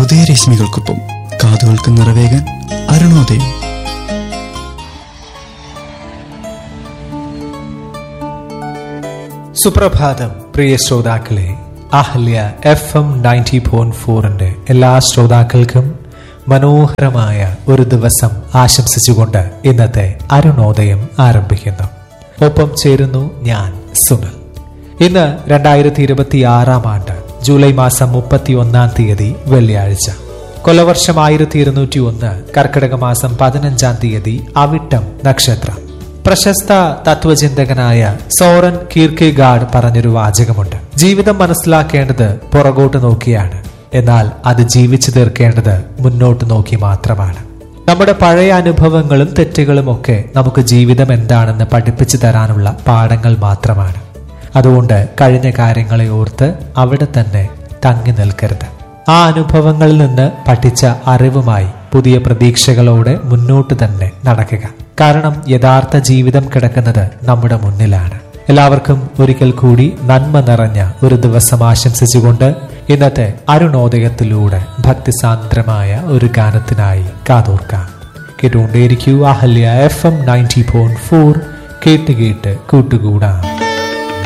ഉദയരശ്മികൾക്കൊപ്പം കാതുകൾക്ക് നിറവേകാൻ അരുണോദയം സുപ്രഭാതം പ്രിയ ശ്രോതാക്കളെ Ahalya F M ninety point ഫോറിന്റെ എല്ലാ ശ്രോതാക്കൾക്കും മനോഹരമായ ഒരു ദിവസം ആശംസിച്ചുകൊണ്ട് ഇന്നത്തെ അരുണോദയം ആരംഭിക്കുന്നു ഒപ്പം ചേരുന്നു ഞാൻ സുനിൽ ഇന്ന് രണ്ടായിരത്തി ഇരുപത്തി ആറാം ആണ്ട് ജൂലൈ മാസം മുപ്പത്തി ഒന്നാം തീയതി വെള്ളിയാഴ്ച കൊലവർഷം ആയിരത്തി ഇരുന്നൂറ്റി ഒന്ന് കർക്കിടക മാസം പതിനഞ്ചാം തീയതി അവിട്ടം നക്ഷത്രം പ്രശസ്ത തത്വചിന്തകനായ സോറൻ കീർക്കെഗാഡ് പറഞ്ഞൊരു വാചകമുണ്ട് ജീവിതം മനസ്സിലാക്കേണ്ടത് പുറകോട്ട് നോക്കിയാണ് എന്നാൽ അത് ജീവിച്ചു തീർക്കേണ്ടത് മുന്നോട്ട് നോക്കി മാത്രമാണ് നമ്മുടെ പഴയ അനുഭവങ്ങളും തെറ്റുകളും ഒക്കെ നമുക്ക് ജീവിതം എന്താണെന്ന് പഠിപ്പിച്ചു തരാനുള്ള പാഠങ്ങൾ മാത്രമാണ് അതുകൊണ്ട് കഴിഞ്ഞ കാര്യങ്ങളെ ഓർത്ത് അവിടെ തന്നെ തങ്ങി നിൽക്കരുത് ആ അനുഭവങ്ങളിൽ നിന്ന് പഠിച്ച അറിവുമായി പുതിയ പ്രതീക്ഷകളോടെ മുന്നോട്ട് തന്നെ നടക്കുക കാരണം യഥാർത്ഥ ജീവിതം കിടക്കുന്നത് നമ്മുടെ മുന്നിലാണ് എല്ലാവർക്കും ഒരിക്കൽ കൂടി നന്മ നിറഞ്ഞ ഒരു ദിവസം ആശംസിച്ചുകൊണ്ട് ഇന്നത്തെ അരുണോദയത്തിലൂടെ ഭക്തിസാന്ദ്രമായ ഒരു ഗാനത്തിനായി കാതോർക്കാം കേട്ടുകൊണ്ടേയിരിക്കൂ Ahalya F M ninety point four കേട്ട് കേട്ട് കൂട്ടുകൂടാം